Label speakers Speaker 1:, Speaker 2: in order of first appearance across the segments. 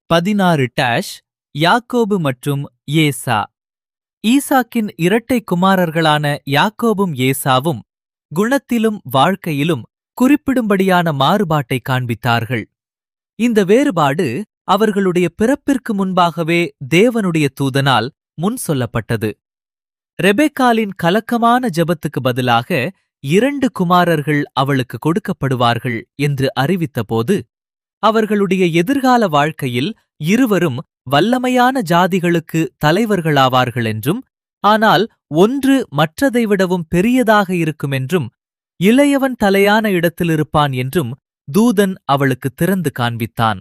Speaker 1: பதினாறு டேஷ் யாக்கோபு மற்றும் ஏசா ஈசாக்கின் இரட்டை குமாரர்களான யாக்கோபும் ஏசாவும் குணத்திலும் வாழ்க்கையிலும் குறிப்பிடும்படியான மாறுபாட்டை காண்பித்தார்கள் இந்த வேறுபாடு அவர்களுடைய பிறப்பிற்கு முன்பாகவே தேவனுடைய தூதனால் முன் சொல்லப்பட்டது ரெபெக்காலின் கலக்கமான ஜெபத்துக்கு பதிலாக இரண்டு குமாரர்கள் அவளுக்கு கொடுக்கப்படுவார்கள் என்று அறிவித்தபோது அவர்களுடைய எதிர்கால வாழ்க்கையில் இருவரும் வல்லமையான ஜாதிகளுக்கு தலைவர்களாவார்கள் என்றும் ஆனால் ஒன்று மற்றதை விடவும் பெரியதாக இருக்கும் என்றும் இளையவன் தலையான இடத்தில் இருப்பான் என்றும் தூதன் அவளுக்கு திறந்து காண்பித்தான்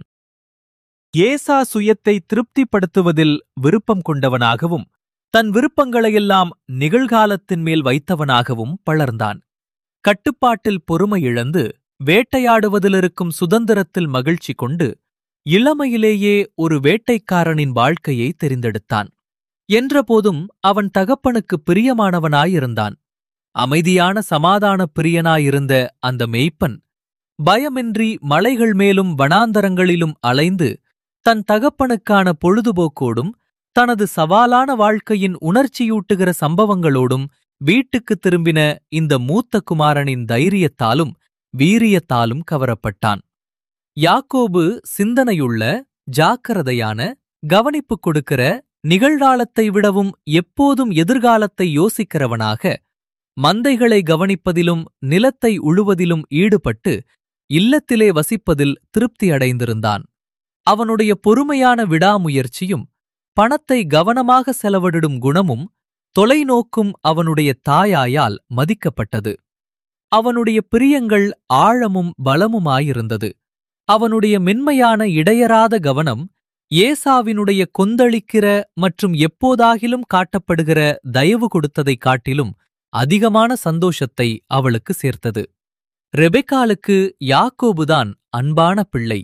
Speaker 1: ஏசா சுயத்தை திருப்திப்படுத்துவதில் விருப்பம் கொண்டவனாகவும் தன் விருப்பங்களையெல்லாம் நிகழ்காலத்தின் மேல் வைத்தவனாகவும் பளர்ந்தான் கட்டுப்பாட்டில் பொறுமை இழந்து வேட்டையாடுவதிலிருக்கும் சுதந்திரத்தில் மகிழ்ச்சி கொண்டு இளமையிலேயே ஒரு வேட்டைக்காரனின் வாழ்க்கையை தெரிந்தெடுத்தான் என்றபோதும் அவன் தகப்பனுக்கு பிரியமானவனாயிருந்தான் அமைதியான சமாதான பிரியனாயிருந்த அந்த மெய்ப்பன் பயமின்றி மலைகள் மேலும் வனாந்தரங்களிலும் அலைந்து தன் தகப்பனுக்கான பொழுதுபோக்கோடும் தனது சவாலான வாழ்க்கையின் உணர்ச்சியூட்டுகிற சம்பவங்களோடும் வீட்டுக்குத் திரும்பின இந்த மூத்த குமாரனின் தைரியத்தாலும் வீரியத்தாலும் கவரப்பட்டான் யாக்கோபு சிந்தனையுள்ள ஜாக்கிரதையான கவனிப்பு கொடுக்கிற நிகழ்காலத்தை விடவும் எப்போதும் எதிர்காலத்தை யோசிக்கிறவனாக மந்தைகளை கவனிப்பதிலும் நிலத்தை உழுவதிலும் ஈடுபட்டு இல்லத்திலே வசிப்பதில் திருப்தி அடைந்திருந்தான் அவனுடைய பொறுமையான விடாமுயற்சியும் பணத்தை கவனமாக செலவிடும் குணமும் தொலைநோக்கும் அவனுடைய தாயாயால் மதிக்கப்பட்டது அவனுடைய பிரியங்கள் ஆழமும் பலமுமாயிருந்தது அவனுடைய மென்மையான இடையராத கவனம் ஏசாவினுடைய கொந்தளிக்கிற மற்றும் எப்போதாகிலும் காட்டப்படுகிற தயவு கொடுத்ததைக் காட்டிலும் அதிகமான சந்தோஷத்தை அவளுக்கு சேர்த்தது ரெபெக்காலுக்கு யாக்கோபுதான் அன்பான பிள்ளை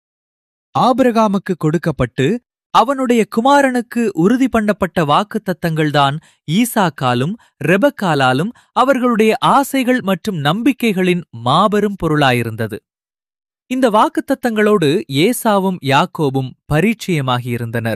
Speaker 1: ஆபிரகாமுக்கு கொடுக்கப்பட்டு அவனுடைய குமாரனுக்கு உறுதி பண்ணப்பட்ட வாக்குத்தத்தங்கள்தான் ஈசாக்காலும் ரெபக்காலாலும் அவர்களுடைய ஆசைகள் மற்றும் நம்பிக்கைகளின் மாபெரும் பொருளாயிருந்தது இந்த வாக்குத்தத்தங்களோடு ஏசாவும் யாக்கோபும் பரிச்சயமாகியிருந்தனர்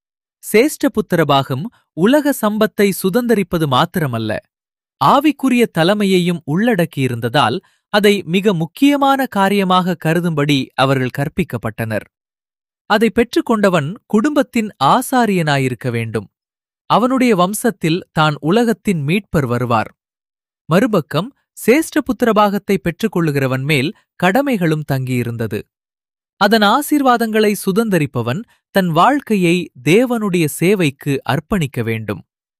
Speaker 1: சேஷ்டபுத்திரபாகம் உலக சம்பத்தை சுதந்தரிப்பது மாத்திரமல்ல ஆவிக்குரிய தலைமையையும் உள்ளடக்கியிருந்ததால் அதை மிக முக்கியமான காரியமாக கருதும்படி அவர்கள் கற்பிக்கப்பட்டனர் அதை பெற்றுக்கொண்டவன் குடும்பத்தின் ஆசாரியனாயிருக்க வேண்டும் அவனுடைய வம்சத்தில் தான் உலகத்தின் மீட்பர் வருவார் மறுபக்கம் சேஷ்டபுத்திரபாகத்தை பெற்றுக்கொள்ளுகிறவன் மேல் கடமைகளும் தங்கியிருந்தது அதன் ஆசீர்வாதங்களை சுதந்தரிப்பவன் தன் வாழ்க்கையை தேவனுடைய சேவைக்கு அர்ப்பணிக்க வேண்டும்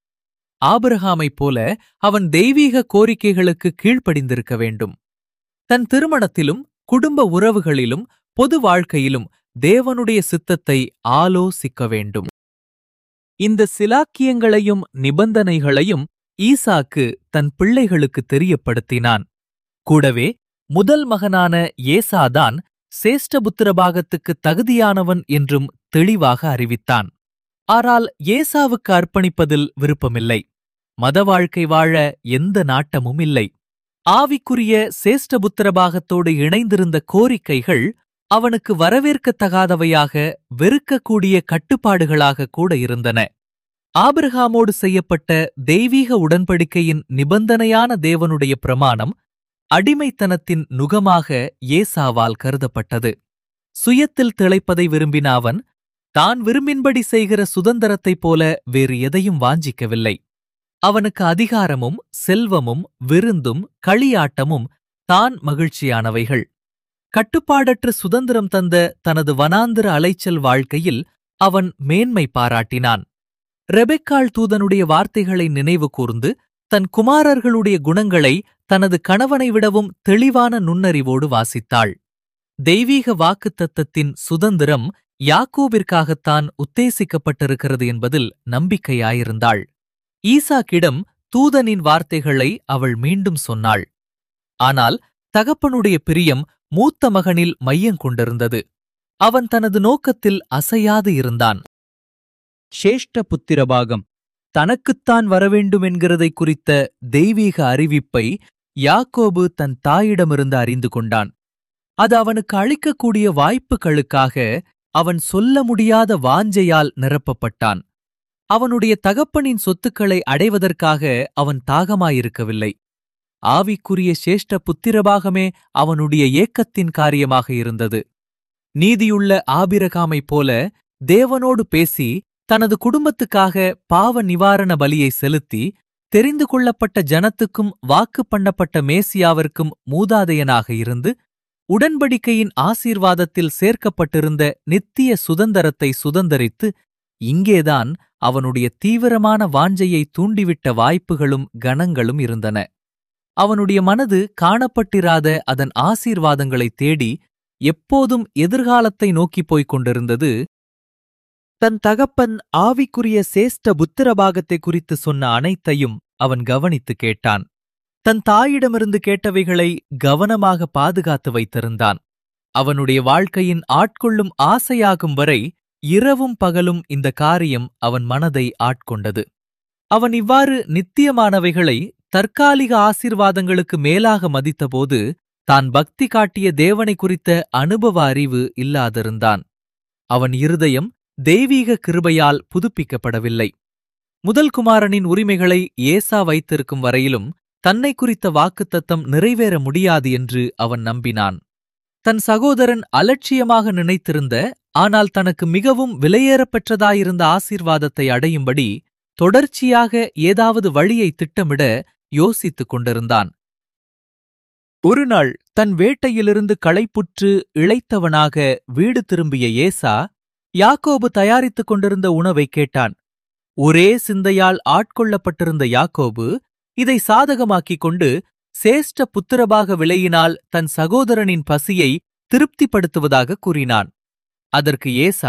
Speaker 1: ஆபிரகாமைப் போல அவன் தெய்வீக கோரிக்கைகளுக்கு கீழ்ப்படிந்திருக்க வேண்டும் தன் திருமணத்திலும் குடும்ப உறவுகளிலும் பொது வாழ்க்கையிலும் தேவனுடைய சித்தத்தை ஆலோசிக்க வேண்டும் இந்த சிலாக்கியங்களையும் நிபந்தனைகளையும் ஈசாக்கு தன் பிள்ளைகளுக்கு தெரியப்படுத்தினான் கூடவே முதல் மகனான ஏசாதான் சேஷ்டபுத்திரபாகத்துக்கு தகுதியானவன் என்றும் தெளிவாக அறிவித்தான் ஆனால் ஏசாவுக்கு அர்ப்பணிப்பதில் விருப்பமில்லை மத வாழ்க்கை வாழ எந்த நாட்டமும் இல்லை ஆவிக்குரிய சேஷ்டபுத்திரபாகத்தோடு இணைந்திருந்த கோரிக்கைகள் அவனுக்கு வரவேற்கத்தகாதவையாக வெறுக்கக்கூடிய கட்டுப்பாடுகளாக கூட இருந்தன ஆபிரகாமோடு செய்யப்பட்ட தெய்வீக உடன்படிக்கையின் நிபந்தனையான தேவனுடைய பிரமாணம் அடிமைத்தனத்தின் நுகமாக ஏசாவால் கருதப்பட்டது சுயத்தில் திளைப்பதை விரும்பின அவன் தான் விரும்பின்படி செய்கிற சுதந்திரத்தைப் போல வேறு எதையும் வாஞ்சிக்கவில்லை அவனுக்கு அதிகாரமும் செல்வமும் விருந்தும் களியாட்டமும் தான் மகிழ்ச்சியானவைகள் கட்டுப்பாடற்ற சுதந்திரம் தந்த தனது வனாந்திர அலைச்சல் வாழ்க்கையில் அவன் மேன்மை பாராட்டினான் ரெபெக்காள் தூதனுடைய வார்த்தைகளை நினைவு கூர்ந்து தன் குமாரர்களுடைய குணங்களை தனது கணவனை விடவும் தெளிவான நுண்ணறிவோடு வாசித்தாள் தெய்வீக வாக்குத்தத்தத்தின் சுதந்திரம் யாக்கோபிற்காகத்தான் உத்தேசிக்கப்பட்டிருக்கிறது என்பதில் நம்பிக்கையாயிருந்தாள் ஈசாக்கிடம் தூதனின் வார்த்தைகளை அவள் மீண்டும் சொன்னாள் ஆனால் தகப்பனுடைய பிரியம் மூத்த மகனில் மையங் கொண்டிருந்தது அவன் தனது நோக்கத்தில் அசையாது இருந்தான் சேஷ்ட புத்திரபாகம் தனக்குத்தான் வரவேண்டும் என்கிறதை குறித்த தெய்வீக அறிவிப்பை யாக்கோபு தன் தாயிடமிருந்து அறிந்து கொண்டான் அது அவனுக்கு அளிக்கக்கூடிய வாய்ப்புகளுக்காக அவன் சொல்ல முடியாத வாஞ்சையால் நிரப்பப்பட்டான் அவனுடைய தகப்பனின் சொத்துக்களை அடைவதற்காக அவன் தாகமாயிருக்கவில்லை ஆவிக்குரிய சேஷ்ட புத்திரபாகமே அவனுடைய ஏக்கத்தின் காரியமாக இருந்தது நீதியுள்ள ஆபிரகாமைப் போல தேவனோடு பேசி தனது குடும்பத்துக்காக பாவ நிவாரண பலியை செலுத்தி தெரிந்து கொள்ளப்பட்ட ஜனத்துக்கும் வாக்கு பண்ணப்பட்ட மேசியாவிற்கும் மூதாதையனாக இருந்து உடன்படிக்கையின் ஆசீர்வாதத்தில் சேர்க்கப்பட்டிருந்த நித்திய சுதந்தரத்தை சுதந்தரித்து இங்கேதான் அவனுடைய தீவிரமான வாஞ்சையை தூண்டிவிட்ட வாய்ப்புகளும் கணங்களும் இருந்தன அவனுடைய மனது காணப்பட்டிராத அதன் ஆசீர்வாதங்களைத் தேடி எப்போதும் எதிர்காலத்தை நோக்கிப் போய்க் கொண்டிருந்தது தன் தகப்பன் ஆவிக்குரிய சேஷ்ட புத்திரபாகத்தை குறித்து சொன்ன அனைத்தையும் அவன் கவனித்து கேட்டான் தன் தாயிடமிருந்து கேட்டவைகளை கவனமாக பாதுகாத்து வைத்திருந்தான் அவனுடைய வாழ்க்கையின் ஆட்கொள்ளும் ஆசையாகும் வரை இரவும் பகலும் இந்த காரியம் அவன் மனதை ஆட்கொண்டது அவன் இவ்வாறு நித்தியமானவைகளை தற்காலிக ஆசீர்வாதங்களுக்கு மேலாக மதித்தபோது தான் பக்தி காட்டிய தேவனை குறித்த அனுபவ அறிவு இல்லாதிருந்தான் அவன் இருதயம் தெய்வீக கிருபையால் புதுப்பிக்கப்படவில்லை முதல் குமாரனின் உரிமைகளை ஏசா வைத்திருக்கும் வரையிலும் தன்னை குறித்த வாக்குத்தத்தம் நிறைவேற முடியாது என்று அவன் நம்பினான் தன் சகோதரன் அலட்சியமாக நினைத்திருந்த ஆனால் தனக்கு மிகவும் விலையேறப்பெற்றதாயிருந்த ஆசீர்வாதத்தை அடையும்படி தொடர்ச்சியாக ஏதாவது வழியை திட்டமிட யோசித்துக் கொண்டிருந்தான் ஒருநாள் தன் வேட்டையிலிருந்து களைப்புற்று இளைத்தவனாக வீடு திரும்பிய ஏசா யாக்கோபு தயாரித்துக் கொண்டிருந்த உணவை கேட்டான் ஒரே சிந்தையால் ஆட்கொள்ளப்பட்டிருந்த யாக்கோபு இதை சாதகமாக்கிக் கொண்டு சேஷ்ட புத்திரபாக விலையினால் தன் சகோதரனின் பசியை திருப்திப்படுத்துவதாக கூறினான் அதற்கு ஏசா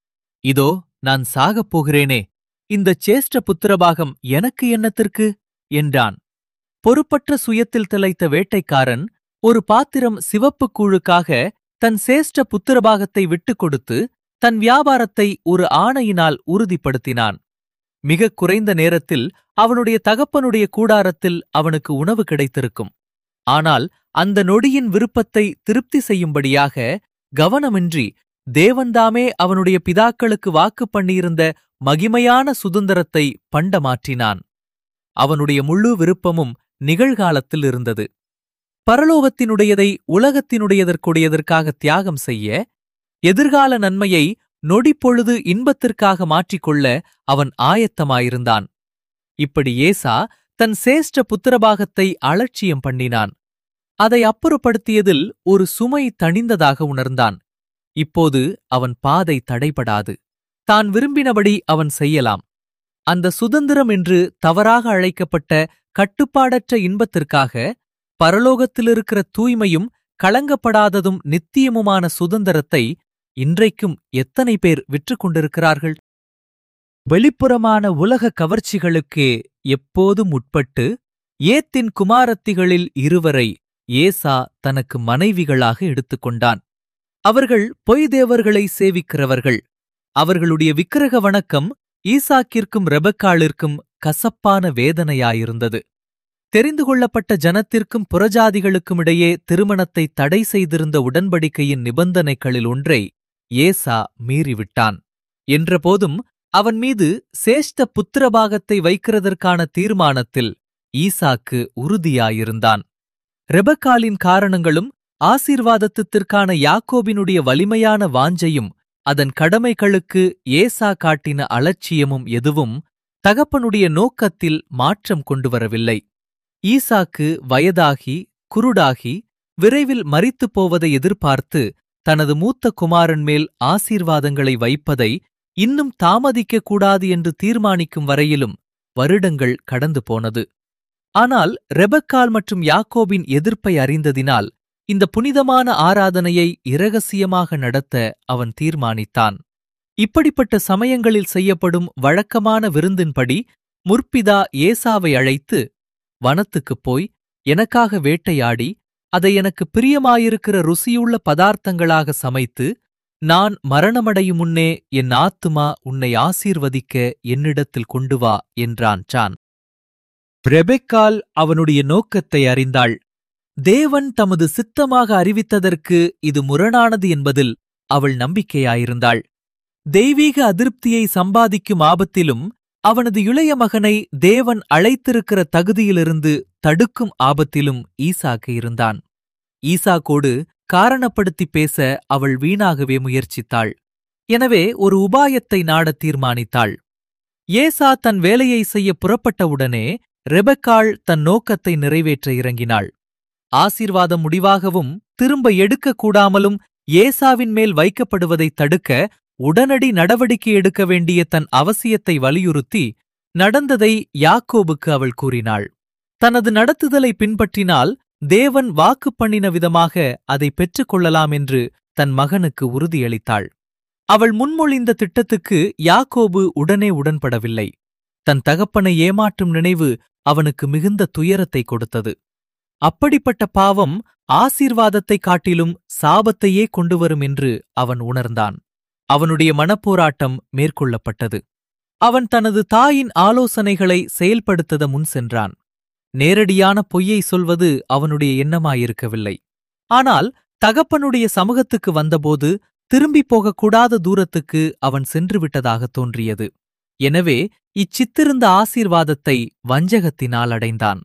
Speaker 1: இதோ நான் சாகப் போகிறேனே இந்த சேஷ்ட புத்திரபாகம் எனக்கு என்னத்திற்கு என்றான் பொறுப்பற்ற சுயத்தில் திளைத்த வேட்டைக்காரன் ஒரு பாத்திரம் சிவப்புக் கூழுக்காக தன் சேஷ்ட புத்திரபாகத்தை விட்டுக் கொடுத்து தன் வியாபாரத்தை ஒரு ஆணையினால் உறுதிப்படுத்தினான் மிகக் குறைந்த நேரத்தில் அவனுடைய தகப்பனுடைய கூடாரத்தில் அவனுக்கு உணவு கிடைத்திருக்கும் ஆனால் அந்த நொடியின் விருப்பத்தை திருப்தி செய்யும்படியாக கவனமின்றி தேவன்தாமே அவனுடைய பிதாக்களுக்கு வாக்கு பண்ணியிருந்த மகிமையான சுதந்திரத்தை பண்டமாற்றினான் அவனுடைய முழு விருப்பமும் நிகழ்காலத்தில் இருந்தது பரலோகத்தினுடையதை உலகத்தினுடையதற்குடையதற்காக தியாகம் செய்ய எதிர்கால நன்மையை நொடிப்பொழுது இன்பத்திற்காக மாற்றிக்கொள்ள அவன் ஆயத்தமாயிருந்தான் இப்படி ஏசா தன் சேஷ்ட புத்திரபாகத்தை அலட்சியம் பண்ணினான் அதை அப்புறப்படுத்தியதில் ஒரு சுமை தணிந்ததாக உணர்ந்தான் இப்போது அவன் பாதை தடைபடாது தான் விரும்பினபடி அவன் செய்யலாம் அந்த சுதந்திரம் என்று தவறாக அழைக்கப்பட்ட கட்டுப்பாடற்ற இன்பத்திற்காக பரலோகத்திலிருக்கிற தூய்மையும் களங்கப்படாததும் நித்தியமுமான சுதந்திரத்தை இன்றைக்கும் எத்தனை பேர் விற்றுக் கொண்டிருக்கிறார்கள் வெளிப்புறமான உலக கவர்ச்சிகளுக்கே எப்போதும் உட்பட்டு ஏத்தின் குமாரத்திகளில் இருவரை ஏசா தனக்கு மனைவிகளாக எடுத்துக்கொண்டான் அவர்கள் பொய் தேவர்களை சேவிக்கிறவர்கள் அவர்களுடைய விக்கிரக வணக்கம் ஈசாக்கிற்கும் ரெபக்காளிற்கும் கசப்பான வேதனையாயிருந்தது தெரிந்து கொள்ளப்பட்ட ஜனத்திற்கும் புறஜாதிகளுக்கும் இடையே திருமணத்தை தடை செய்திருந்த உடன்படிக்கையின் நிபந்தனைகளில் ஒன்றை ஏசா மீறிவிட்டான் என்றபோதும் அவன் மீது சேஷ்ட புத்திரபாகத்தை வைக்கிறதற்கான தீர்மானத்தில் ஈசாக்கு உறுதியாயிருந்தான் ரெபக்காலின் காரணங்களும் ஆசீர்வாதத்திற்கான யாக்கோபினுடைய வலிமையான வாஞ்சையும் அதன் கடமைகளுக்கு ஏசா காட்டின அலட்சியமும் எதுவும் தகப்பனுடைய நோக்கத்தில் மாற்றம் கொண்டு வரவில்லை ஈசாக்கு வயதாகி குருடாகி விரைவில் மரித்துப் போவதை எதிர்பார்த்து தனது மூத்த குமாரன் மேல் ஆசீர்வாதங்களை வைப்பதை இன்னும் தாமதிக்கக் கூடாது என்று தீர்மானிக்கும் வரையிலும் வருடங்கள் கடந்து போனது ஆனால் ரெபக்கால் மற்றும் யாக்கோபின் எதிர்ப்பை அறிந்ததினால் இந்த புனிதமான ஆராதனையை இரகசியமாக நடத்த அவன் தீர்மானித்தான் இப்படிப்பட்ட சமயங்களில் செய்யப்படும் வழக்கமான விருந்தின்படி முற்பிதா ஏசாவை அழைத்து வனத்துக்குப் போய் எனக்காக வேட்டையாடி அதை எனக்கு பிரியமாயிருக்கிற ருசியுள்ள பதார்த்தங்களாக சமைத்து நான் மரணமடையும் முன்னே என் ஆத்துமா உன்னை ஆசீர்வதிக்க என்னிடத்தில் கொண்டு வா என்றான் சான் ரெபெக்கால் அவனுடைய நோக்கத்தை அறிந்தாள் தேவன் தமது சித்தமாக அறிவித்ததற்கு இது முரணானது என்பதில் அவள் நம்பிக்கையாயிருந்தாள் தெய்வீக அதிருப்தியை சம்பாதிக்கும் ஆபத்திலும் அவனது இளைய மகனை தேவன் அழைத்திருக்கிற தகுதியிலிருந்து தடுக்கும் ஆபத்திலும் ஈசாக்கு இருந்தான் ஈசாக்கோடு காரணப்படுத்தி பேச அவள் வீணாகவே முயற்சித்தாள் எனவே ஒரு உபாயத்தை நாடத் தீர்மானித்தாள் ஏசா தன் வேலையை செய்ய புறப்பட்டவுடனே ரெபெக்காள் தன் நோக்கத்தை நிறைவேற்ற இறங்கினாள் ஆசீர்வாதம் முடிவாகவும் திரும்ப எடுக்கக் கூடாமலும் ஏசாவின் மேல் வைக்கப்படுவதைத் தடுக்க உடனடி நடவடிக்கை எடுக்க வேண்டிய தன் அவசியத்தை வலியுறுத்தி நடந்ததை யாக்கோபுக்கு அவள் கூறினாள் தனது நடத்துதலை பின்பற்றினால் தேவன் வாக்கு பண்ணின விதமாக அதை பெற்றுக்கொள்ளலாம் என்று தன் மகனுக்கு உறுதியளித்தாள் அவள் முன்மொழிந்த திட்டத்துக்கு யாக்கோபு உடனே உடன்படவில்லை தன் தகப்பனை ஏமாற்றும் நினைவு அவனுக்கு மிகுந்த துயரத்தை கொடுத்தது அப்படிப்பட்ட பாவம் ஆசீர்வாதத்தைக் காட்டிலும் சாபத்தையே கொண்டுவரும் என்று அவன் உணர்ந்தான் அவனுடைய மனப்போராட்டம் மேற்கொள்ளப்பட்டது அவன் தனது தாயின் ஆலோசனைகளை செயல்படுத்தத முன் சென்றான் நேரடியான பொய்யை சொல்வது அவனுடைய எண்ணமாயிருக்கவில்லை ஆனால் தகப்பனுடைய சமூகத்துக்கு வந்தபோது திரும்பிப் போகக்கூடாத தூரத்துக்கு அவன் சென்று விட்டதாகத் தோன்றியது எனவே இச்சித்திருந்த ஆசீர்வாதத்தை வஞ்சகத்தினால் அடைந்தான்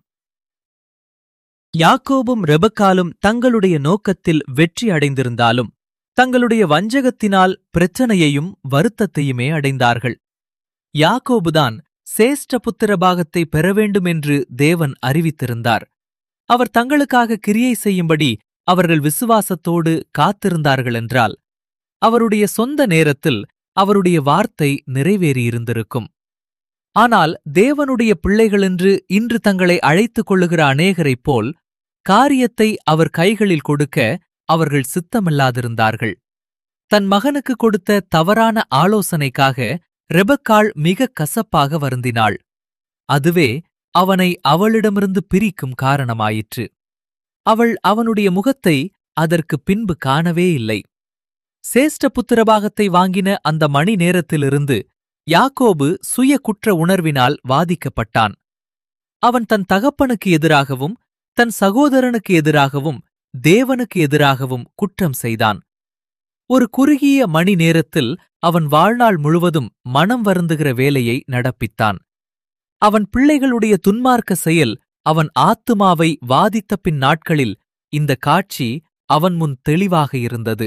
Speaker 1: யாக்கோபும் ரெபக்காலும் தங்களுடைய நோக்கத்தில் வெற்றி அடைந்திருந்தாலும் தங்களுடைய வஞ்சகத்தினால் பிரச்சனையையும் வருத்தத்தையுமே அடைந்தார்கள் யாக்கோபுதான் சேஷ்ட புத்திர பாகத்தை பெற வேண்டுமென்று தேவன் அறிவித்திருந்தார் அவர் தங்களுக்காக கிரியை செய்யும்படி அவர்கள் விசுவாசத்தோடு காத்திருந்தார்கள் என்றால் அவருடைய சொந்த நேரத்தில் அவருடைய வார்த்தை நிறைவேறியிருந்திருக்கும் ஆனால் தேவனுடைய பிள்ளைகளென்று இன்று தங்களை அழைத்துக் கொள்ளுகிற அநேகரைப் போல் காரியத்தை அவர் கைகளில் கொடுக்க அவர்கள் சித்தமில்லாதிருந்தார்கள் தன் மகனுக்கு கொடுத்த தவறான ஆலோசனைக்காக ரெபக்காள் மிக கசப்பாக வருந்தினாள் அதுவே அவனை அவளிடமிருந்து பிரிக்கும் காரணமாயிற்று அவள் அவனுடைய முகத்தை அதற்கு பின்பு காணவே இல்லை சேஷ்ட புத்திரபாகத்தை வாங்கின அந்த மணி நேரத்திலிருந்து யாக்கோபு சுய குற்ற உணர்வினால் வாதிக்கப்பட்டான் அவன் தன் தகப்பனுக்கு எதிராகவும் தன் சகோதரனுக்கு எதிராகவும் தேவனுக்கு எதிராகவும் குற்றம் செய்தான் ஒரு குறுகிய மணி நேரத்தில் அவன் வாழ்நாள் முழுவதும் மனம் வருந்துகிற வேலையை நடப்பித்தான் அவன் பிள்ளைகளுடைய துன்மார்க்க செயல் அவன் ஆத்துமாவை வாதித்த பின் நாட்களில் இந்த காட்சி அவன் முன் தெளிவாக இருந்தது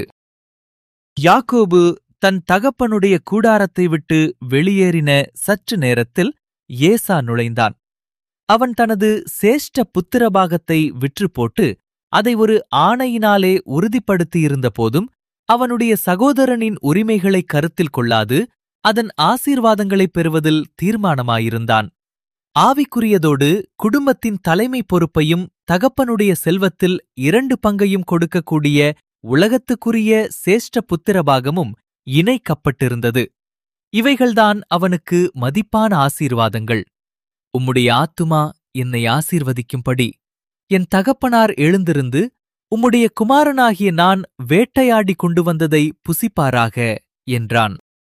Speaker 1: யாக்கோபு தன் தகப்பனுடைய கூடாரத்தை விட்டு வெளியேறின சற்று நேரத்தில் ஏசா நுழைந்தான் அவன் தனது சேஷ்ட புத்திரபாகத்தை விற்று போட்டு அதை ஒரு ஆணையினாலே உறுதிப்படுத்தியிருந்த போதும் அவனுடைய சகோதரனின் உரிமைகளை கருத்தில் கொள்ளாது அதன் ஆசீர்வாதங்களைப் பெறுவதில் தீர்மானமாயிருந்தான் ஆவிக்குரியதோடு குடும்பத்தின் தலைமை பொறுப்பையும் தகப்பனுடைய செல்வத்தில் இரண்டு பங்கையும் கொடுக்கக்கூடிய உலகத்துக்குரிய சேஷ்ட புத்திரபாகமும் இணைக்கப்பட்டிருந்தது இவைகள்தான் அவனுக்கு மதிப்பான ஆசீர்வாதங்கள் உம்முடைய ஆத்துமா என்னை ஆசீர்வதிக்கும்படி என் தகப்பனார் எழுந்திருந்து உம்முடைய குமாரனாகிய நான் வேட்டையாடி கொண்டு வந்ததை புசிப்பாராக என்றான்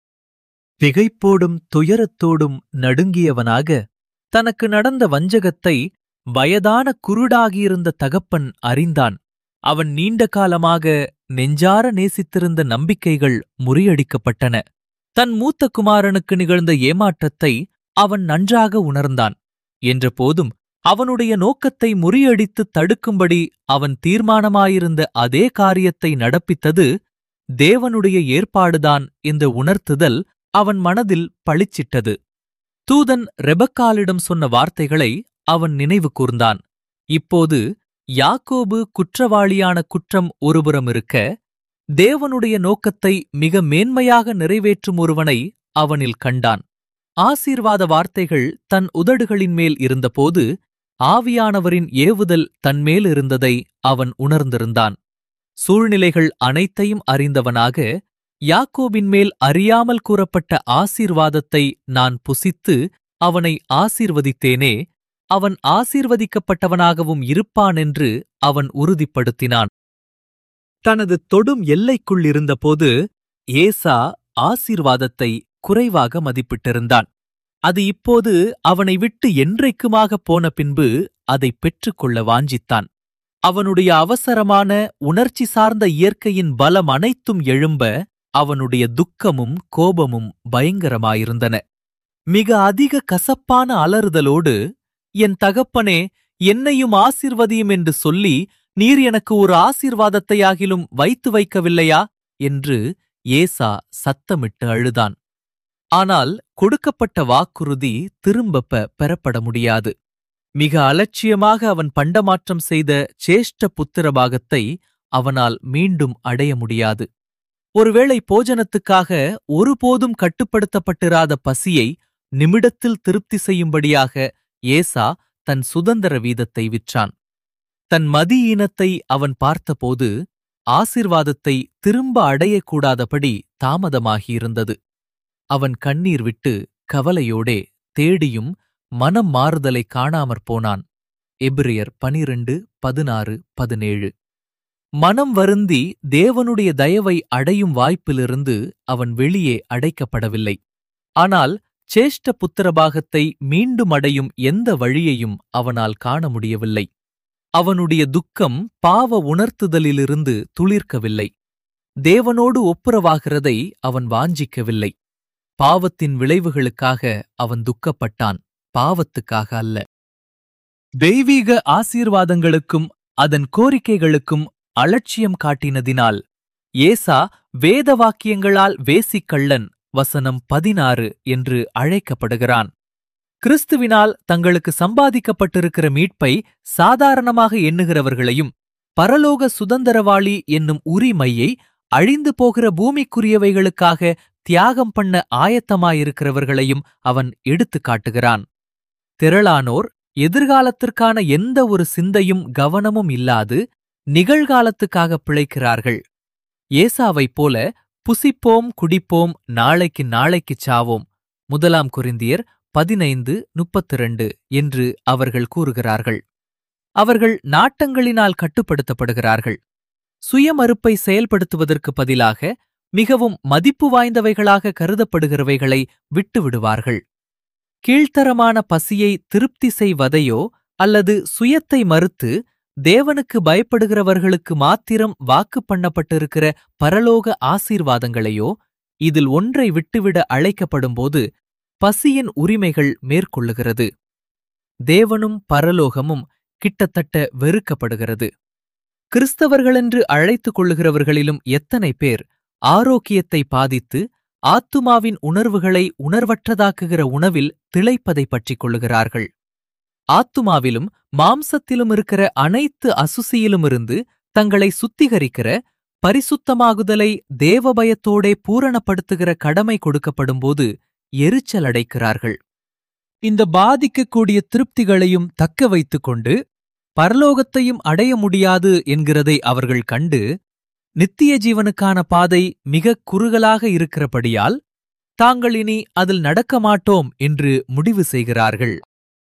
Speaker 1: திகைப்போடும் துயரத்தோடும் நடுங்கியவனாக தனக்கு நடந்த வஞ்சகத்தை வயதான குருடாகியிருந்த தகப்பன் அறிந்தான் அவன் நீண்ட காலமாக நெஞ்சார நேசித்திருந்த நம்பிக்கைகள் முறியடிக்கப்பட்டன தன் மூத்த குமாரனுக்கு நிகழ்ந்த ஏமாற்றத்தை அவன் நன்றாக உணர்ந்தான் என்றபோதும் அவனுடைய நோக்கத்தை முறியடித்து தடுக்கும்படி அவன் தீர்மானமாயிருந்த அதே காரியத்தை நடப்பித்தது தேவனுடைய ஏற்பாடுதான் என்ற உணர்த்துதல் அவன் மனதில் பளிச்சிட்டது தூதன் ரெபக்காலிடம் சொன்ன வார்த்தைகளை அவன் நினைவு கூர்ந்தான் இப்போது யாக்கோபு குற்றவாளியான குற்றம் ஒருபுறம் இருக்க தேவனுடைய நோக்கத்தை மிக மேன்மையாக நிறைவேற்றும் ஒருவனை அவனில் கண்டான் ஆசீர்வாத வார்த்தைகள் தன் உதடுகளின் மேல் இருந்தபோது ஆவியானவரின் ஏவுதல் தன்மேல் இருந்ததை அவன் உணர்ந்திருந்தான் சூழ்நிலைகள் அனைத்தையும் அறிந்தவனாக யாக்கோபின் மேல் அறியாமல் கூறப்பட்ட ஆசீர்வாதத்தை நான் புசித்து அவனை ஆசீர்வதித்தேனே அவன் ஆசீர்வதிக்கப்பட்டவனாகவும் இருப்பான் என்று அவன் உறுதிப்படுத்தினான் தனது தொடும் எல்லைக்குள் இருந்தபோது ஏசா ஆசீர்வாதத்தை குறைவாக மதிப்பிட்டிருந்தான் அது இப்போது அவனை விட்டு என்றைக்குமாக போன பின்பு அதை பெற்றுக்கொள்ள வாஞ்சித்தான் அவனுடைய அவசரமான உணர்ச்சி சார்ந்த இயற்கையின் பலம் அனைத்தும் எழும்ப அவனுடைய துக்கமும் கோபமும் பயங்கரமாயிருந்தன மிக அதிக கசப்பான அலறுதலோடு என் தகப்பனே என்னையும் ஆசீர்வதியும் என்று சொல்லி நீர் எனக்கு ஒரு ஆசீர்வாதத்தையாகிலும் வைத்து வைக்கவில்லையா என்று ஏசா சத்தமிட்டு அழுதான் ஆனால் கொடுக்கப்பட்ட வாக்குறுதி திரும்பப் பெ- பெறப்பட முடியாது மிக அலட்சியமாக அவன் பண்டமாற்றம் செய்த சேஷ்ட புத்திர பாகத்தை அவனால் மீண்டும் அடைய முடியாது ஒருவேளை போஜனத்துக்காக ஒருபோதும் கட்டுப்படுத்தப்பட்டிராத பசியை நிமிடத்தில் திருப்தி செய்யும்படியாக ஏசா தன் சுதந்திர வீதத்தை விற்றான் தன் மதியீனத்தை அவன் பார்த்தபோது ஆசிர்வாதத்தை திரும்ப அடையக்கூடாதபடி தாமதமாகியிருந்தது அவன் கண்ணீர் விட்டு கவலையோடே தேடியும் மனம் மாறுதலை காணாமற் போனான் எபிரியர் பனிரெண்டு பதினாறு பதினேழு மனம் வருந்தி தேவனுடைய தயவை அடையும் வாய்ப்பிலிருந்து அவன் வெளியே அடைக்கப்படவில்லை ஆனால் சேஷ்ட புத்திரபாகத்தை மீண்டும் அடையும் எந்த வழியையும் அவனால் காண முடியவில்லை அவனுடைய துக்கம் பாவ உணர்த்துதலிலிருந்து துளிர்க்கவில்லை தேவனோடு ஒப்புரவாகிறதை அவன் வாஞ்சிக்கவில்லை பாவத்தின் விளைவுகளுக்காக அவன் துக்கப்பட்டான் பாவத்துக்காக அல்ல தெய்வீக ஆசீர்வாதங்களுக்கும் அதன் கோரிக்கைகளுக்கும் அலட்சியம் காட்டினதினால் ஏசா வேத வாக்கியங்களால் வேசிக்கள்ளன் வசனம் பதினாறு என்று அழைக்கப்படுகிறான் கிறிஸ்துவினால் தங்களுக்கு சம்பாதிக்கப்பட்டிருக்கிற மீட்பை சாதாரணமாக எண்ணுகிறவர்களையும் பரலோக சுதந்திரவாளி என்னும் உரிமையை அழிந்து போகிற பூமிக்குரியவைகளுக்காக தியாகம் பண்ண ஆயத்தமாயிருக்கிறவர்களையும் அவன் எடுத்துக் காட்டுகிறான் திரளானோர் எதிர்காலத்திற்கான எந்த ஒரு சிந்தையும் கவனமும் இல்லாது நிகழ்காலத்துக்காக பிழைக்கிறார்கள் ஏசாவைப் போல புசிப்போம் குடிப்போம் நாளைக்கு நாளைக்குச் சாவோம் முதலாம் குறிந்தியர் பதினைந்து முப்பத்திரண்டு என்று அவர்கள் கூறுகிறார்கள் அவர்கள் நாட்டங்களினால் கட்டுப்படுத்தப்படுகிறார்கள் சுயமறுப்பை செயல்படுத்துவதற்கு பதிலாக மிகவும் மதிப்பு வாய்ந்தவைகளாக கருதப்படுகிறவைகளை விட்டுவிடுவார்கள் கீழ்த்தரமான பசியை திருப்தி செய்வதையோ அல்லது சுயத்தை மறுத்து தேவனுக்கு பயப்படுகிறவர்களுக்கு மாத்திரம் வாக்கு பண்ணப்பட்டிருக்கிற பரலோக ஆசீர்வாதங்களையோ இதில் ஒன்றை விட்டுவிட அழைக்கப்படும்போது பசியின் உரிமைகள் மேற்கொள்ளுகிறது தேவனும் பரலோகமும் கிட்டத்தட்ட வெறுக்கப்படுகிறது கிறிஸ்தவர்களென்று அழைத்துக் கொள்ளுகிறவர்களிலும் எத்தனை பேர் ஆரோக்கியத்தை பாதித்து ஆத்துமாவின் உணர்வுகளை உணர்வற்றதாக்குகிற உணவில் திளைப்பதை பற்றிக் கொள்ளுகிறார்கள் ஆத்துமாவிலும் மாம்சத்திலும் இருக்கிற அனைத்து அசுசியிலுமிருந்து தங்களை சுத்திகரிக்கிற பரிசுத்தமாகுதலை தேவபயத்தோடே பூரணப்படுத்துகிற கடமை கொடுக்கப்படும்போது எரிச்சல் அடைக்கிறார்கள் இந்த பாதிக்கக்கூடிய திருப்திகளையும் தக்க வைத்துக் கொண்டு பரலோகத்தையும் அடைய முடியாது என்கிறதை அவர்கள் கண்டு நித்திய ஜீவனுக்கான பாதை மிகக் குறுகலாக இருக்கிறபடியால் தாங்கள் இனி அதில் நடக்க மாட்டோம் என்று முடிவு செய்கிறார்கள்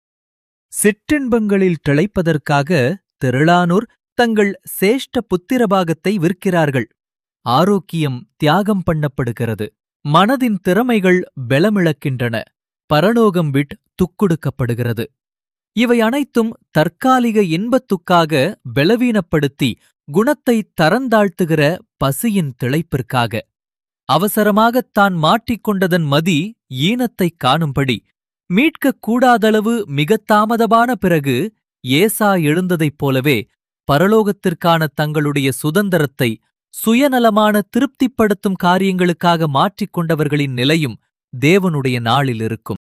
Speaker 1: சிற்றின்பங்களில் திளைப்பதற்காக திரளானோர் தங்கள் சேஷ்ட புத்திரபாகத்தை விற்கிறார்கள் ஆரோக்கியம் தியாகம் பண்ணப்படுகிறது மனதின் திறமைகள் பெலமிழக்கின்றன பரலோகம் விட் துக்குடுக்கப்படுகிறது இவை அனைத்தும் தற்காலிக இன்பத்துக்காக பலவீனப்படுத்தி குணத்தை தரந்தாழ்த்துகிற பசியின் திளைப்பிற்காக அவசரமாகத் தான் மாட்டிக்கொண்டதன் மதி ஈனத்தைக் காணும்படி மீட்கக் கூடாதளவு மிகத் தாமதமான பிறகு ஏசா எழுந்ததைப் போலவே பரலோகத்திற்கான தங்களுடைய சுதந்திரத்தை சுயநலமான திருப்திப்படுத்தும் காரியங்களுக்காக மாற்றிக்கொண்டவர்களின் நிலையும் தேவனுடைய நாளில் இருக்கும்